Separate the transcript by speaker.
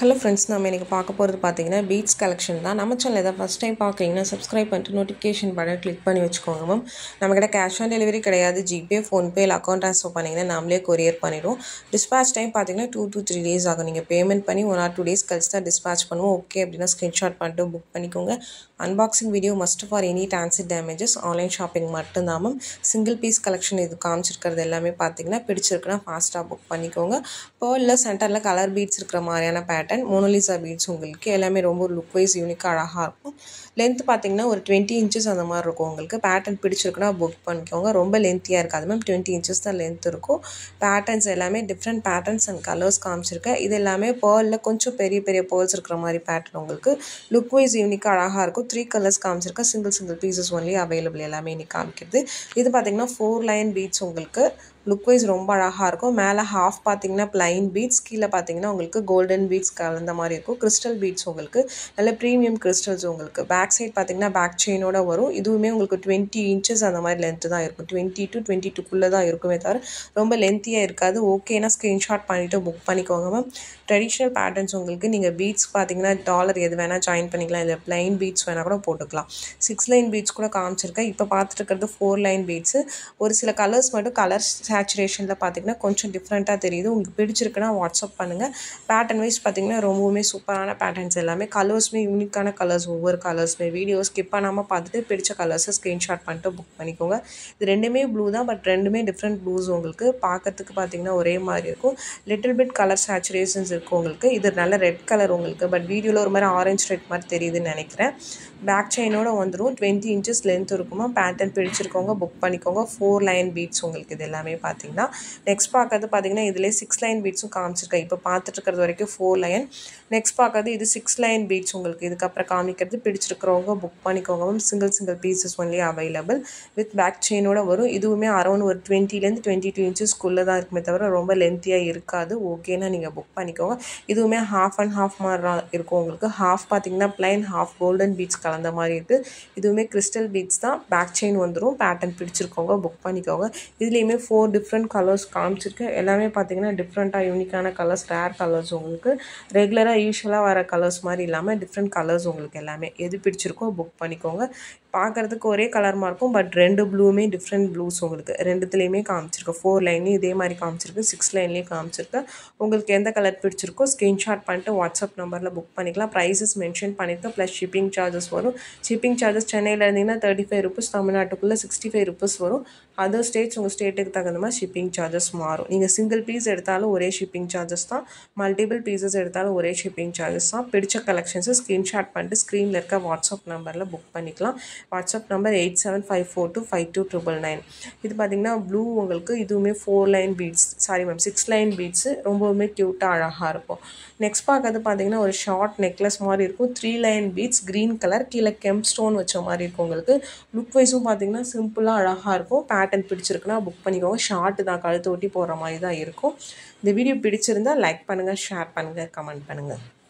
Speaker 1: hello friends நம்ம இன்றைக்கி பார்க்க போகிறது பார்த்தீங்கன்னா பீட்ஸ் கலெக்ஷன் தான் நம்ம சேனல் எதாவது ஃபஸ்ட் டைம் பார்க்குறீங்கன்னா சப்ஸ்கிரைப் பண்ணிட்டு நோட்டிஃபிகேஷன் பட்டன் கிளிக் பண்ணி வச்சுக்கோங்க மேம் நம்மக்கிட்ட கேஷ் ஆன் டெலிவரி கிடையாது ஜிபே ஃபோன்பே இல்லை அக்கௌண்ட் ட்ரான்ஸ்ஃபர் பண்ணிங்கன்னா நாமளே கொரியர் பண்ணிடுவோம் டிஸ்பேச் டைம் பார்த்தீங்கன்னா டூ to த்ரீ டேஸ் ஆகும் நீங்கள் பேமெண்ட் பண்ணி ஒன் ஆர் டூ டேஸ் கழிச்சு தான் டிஸ்பேச் பண்ணுவோம் ஓகே அப்படின்னா ஸ்க்ரீன்ஷாட் பண்ணிட்டு புக் பண்ணிக்கோங்க unboxing video must for any transit damages online shopping மட்டும்தான் மேம் சிங்கிள் பீஸ் கலெக்ஷன் இது காமிச்சிருக்கிறது எல்லாமே பார்த்தீங்கன்னா பிடிச்சிருக்குன்னா ஃபாஸ்ட்டாக புக் பண்ணிக்கோங்க பேர்லில் சென்டரில் கலர் பீட்ஸ் இருக்கிற மாதிரியான பேட்டர்ன் மோனோலிசா பீட்ஸ் உங்களுக்கு எல்லாமே ரொம்ப லுக் வைஸ் யூனிக்காக அழகாக இருக்கும் லென்த் பார்த்தீங்கன்னா ஒரு டுவெண்ட்டி இன்ச்சஸ் அந்த மாதிரி இருக்கும் உங்களுக்கு பேட்டர்ன் பிடிச்சிருக்குன்னா புக் பண்ணிக்கோங்க ரொம்ப லென்த்தியாக இருக்காது மேம் டுவெண்ட்டி இன்ச்சஸ் தான் லென்த் இருக்கும் பேட்டர்ன்ஸ் எல்லாமே டிஃப்ரெண்ட் பேட்டர்ன்ஸ் அண்ட் கலர்ஸ் காமிச்சிருக்கேன் இது எல்லாமே பேர்லில் கொஞ்சம் பெரிய பெரிய பேர்ல்ஸ் இருக்கிற மாதிரி பேட்டர்ன் உங்களுக்கு லுக் வைஸ் யூனிக்காக அழகாக இருக்கும் த்ரீ கலர்ஸ் காமிச்சிருக்கேன் single single pieces only available எல்லாமே இன்னைக்கு காமிக்கிறது இது பார்த்தீங்கன்னா ஃபோர் லைன் பீட்ஸ் உங்களுக்கு லுக் வைஸ் ரொம்ப அழகாக இருக்கும் மேலே ஹாஃப் பார்த்தீங்கன்னா பிளைன் பீட்ஸ் கீழே பார்த்தீங்கன்னா உங்களுக்கு கோல்டன் பீட்ஸ் கலந்த மாதிரி இருக்கும் கிறிஸ்டல் பீட்ஸ் உங்களுக்கு நல்ல ப்ரீமியம் கிறிஸ்டல்ஸ் உங்களுக்கு பேக் சைட் பார்த்தீங்கன்னா பேக் செயினோட வரும் இதுவுமே உங்களுக்கு டுவெண்ட்டி இன்ச்சஸ் அந்த மாதிரி லென்த்து தான் இருக்கும் டுவெண்ட்டி டு டுவெண்ட்டி டூக்குள்ளே தான் இருக்குமே தவிர ரொம்ப லென்த்தியாக இருக்காது ஓகேனா ஸ்க்ரீன்ஷாட் பண்ணிவிட்டு புக் பண்ணிக்கோங்க மேம் ட்ரெடிஷ்னல் பேட்டர்ன்ஸ் உங்களுக்கு நீங்கள் பீட்ஸ் பார்த்தீங்கன்னா டாலர் எது வேணால் ஜாயின் பண்ணிக்கலாம் இல்லை பிளைன் பீட்ஸ் வேணால் கூட போட்டுக்கலாம் சிக்ஸ் லைன் பீட்ஸ் கூட காமிச்சிருக்கேன் இப்போ பார்த்துட்டு இருக்கிறது ஃபோர் லைன் பீட்ஸு ஒரு சில கலர்ஸ் மட்டும் கலர் சேச்சுரேஷனில் பார்த்தீங்கன்னா கொஞ்சம் டிஃப்ரெண்ட்டாக தெரியுது உங்களுக்கு பிடிச்சிருக்குன்னா வாட்ஸ்அப் பண்ணுங்கள் பேட்டர்ன் வைஸ் பார்த்தீங்கன்னா ரொம்பவுமே சூப்பரான பேட்டர்ன்ஸ் எல்லாமே கலர்ஸுமே யூனிக்கான கலர்ஸ் ஒவ்வொரு கலர்ஸுமே வீடியோ ஸ்கிப் பண்ணாமல் பார்த்துட்டு பிடிச்ச கலர்ஸை ஸ்க்ரீன்ஷாட் பண்ணிட்டு புக் பண்ணிக்கோங்க இது ரெண்டுமே ப்ளூ தான் பட் ரெண்டுமே டிஃப்ரெண்ட் ப்ளூஸ் உங்களுக்கு பார்க்கறதுக்கு பார்த்தீங்கன்னா ஒரே மாதிரி இருக்கும் லிட்டில் பிட் கலர் சேச்சுரேஷன்ஸ் இருக்கும் உங்களுக்கு இது நல்ல ரெட் கலர் உங்களுக்கு பட் வீடியோவில் ஒரு மாதிரி ஆரஞ்சு ரெட் மாதிரி தெரியுதுன்னு நினைக்கிறேன் பேக் செயினோட வந்துடும் டுவெண்ட்டி இன்ச்சஸ் லென்த் இருக்குமா பேட்டர்ன் பிடிச்சிருக்கவங்க புக் பண்ணிக்கோங்க ஃபோர் லைன் பீட்ஸ் உங்களுக்கு இது எல்லாமே பார்த்தீங்கன்னா நெக்ஸ்ட் பார்க்கறது பார்த்தீங்கன்னா இதிலே சிக்ஸ் லைன் பீட்ஸும் காமிச்சிருக்கேன் இப்போ பார்த்துட்டு இருக்கிறது வரைக்கும் ஃபோர் லைன் நெக்ஸ்ட் பார்க்கறது இது சிக்ஸ் லைன் பீட்ஸ் உங்களுக்கு இதுக்கப்புறம் காமிக்கிறது பிடிச்சிருக்கிறவங்க புக் பண்ணிக்கோங்க ma'am single single pieces only available with back செயினோட வரும் இதுவுமே அரௌண்ட் ஒரு டுவெண்ட்டிலேருந்து டுவெண்ட்டி டூ இன்ச்சஸ்க்குள்ளே தான் இருக்குமே தவிர ரொம்ப லென்த்தியாக இருக்காது ஓகேனா நீங்கள் புக் பண்ணிக்கோங்க இதுவுமே ஹாஃப் அண்ட் ஹாஃப் மாதிரி தான் இருக்கும் உங்களுக்கு ஹாஃப் பார்த்தீங்கன்னா பிளைன் ஹாஃப் கோல்டன் பீட்ஸ் கலந்த மாதிரி இருக்குது இதுவுமே கிறிஸ்டல் பீட்ஸ் தான் பேக் செயின் வந்துடும் பேட்டர்ன் பிடிச்சிருக்கவங்க புக் பண்ணிக்கோங்க இதுலேயுமே ஃபோர் டிஃப்ரெண்ட் கலர்ஸ் காமிச்சிருக்கேன் எல்லாமே பார்த்தீங்கன்னா டிஃப்ரெண்ட்டாக யூனிக்கான கலர்ஸ் ரேர் கலர்ஸ் உங்களுக்கு ரெகுலராக யூஸ்வலாக வர கலர்ஸ் மாதிரி இல்லாமல் டிஃப்ரெண்ட் கலர்ஸ் உங்களுக்கு எல்லாமே எது பிடிச்சிருக்கோ புக் பண்ணிக்கோங்க பார்க்குறதுக்கு ஒரே கலர்மாக இருக்கும் பட் ரெண்டு ப்ளூமே டிஃப்ரெண்ட் ப்ளூஸ் உங்களுக்கு ரெண்டுத்துலேயுமே காமிச்சிருக்கு ஃபோர் லைன்லேயும் இதே மாதிரி காமிச்சிருக்கு சிக்ஸ் லைன்லேயும் காமிச்சிருக்கு உங்களுக்கு எந்த கலர் பிடிச்சிருக்கோ ஸ்க்ரீன்ஷாட் பண்ணிட்டு வாட்ஸ்அப் நம்பரில் புக் பண்ணிக்கலாம் ப்ரைஸஸ் மென்ஷன் பண்ணியிருக்கேன் ப்ளஸ் ஷிப்பிங் சார்ஜஸ் வரும் ஷிப்பிங் சார்ஜஸ் சென்னையில் இருந்தீங்கன்னா தேர்ட்டி ஃபைவ் ருபீஸ் தமிழ்நாட்டுக்குள்ளே சிக்ஸ்டி ஃபைவ் ருபீஸ் வரும் அதர் ஸ்டேட்ஸ் உங்கள் ஸ்டேட்டுக்கு தகுந்த மாதிரி ஷிப்பிங் சார்ஜஸ் மாறும் நீங்கள் சிங்கிள் பீஸ் எடுத்தாலும் ஒரே ஷிப்பிங் சார்ஜஸ் தான் மல்டிபிள் பீசஸ் எடுத்தாலும் ஒரே ஷிப்பிங் சார்ஜஸ் தான் பிடிச்ச கலெக்ஷன்ஸை ஸ்க்ரீன்ஷாட் பண்ணிட்டு ஸ்க்ரீனில் இருக்க வாட்ஸ்அப் நம்பரில் புக் பண்ணிக்கலாம் WhatsApp number eight seven five four two five two triple nine இது பார்த்திங்கன்னா ப்ளூ உங்களுக்கு இதுவுமே four line beads sorry ma'am six line beads ரொம்பவுமே க்யூட்டாக அழகாக இருக்கும் நெக்ஸ்ட் பார்க்கறது பார்த்தீங்கன்னா ஒரு ஷார்ட் நெக்லஸ் மாதிரி இருக்கும் three line beads green colour கீழே கெம் ஸ்டோன் வச்ச மாதிரி இருக்கும் உங்களுக்கு லுக் வைஸும் பார்த்தீங்கன்னா சிம்பிளாக அழகாக இருக்கும் பேட்டர்ன் பிடிச்சிருக்குன்னா புக் பண்ணிக்கோங்க ஷார்ட்டு தான் கழுத்து ஒட்டி போடுற மாதிரி தான் இருக்கும் இந்த வீடியோ பிடிச்சிருந்தா லைக் பண்ணுங்கள் ஷேர் பண்ணுங்கள் கமெண்ட் பண்ணுங்கள்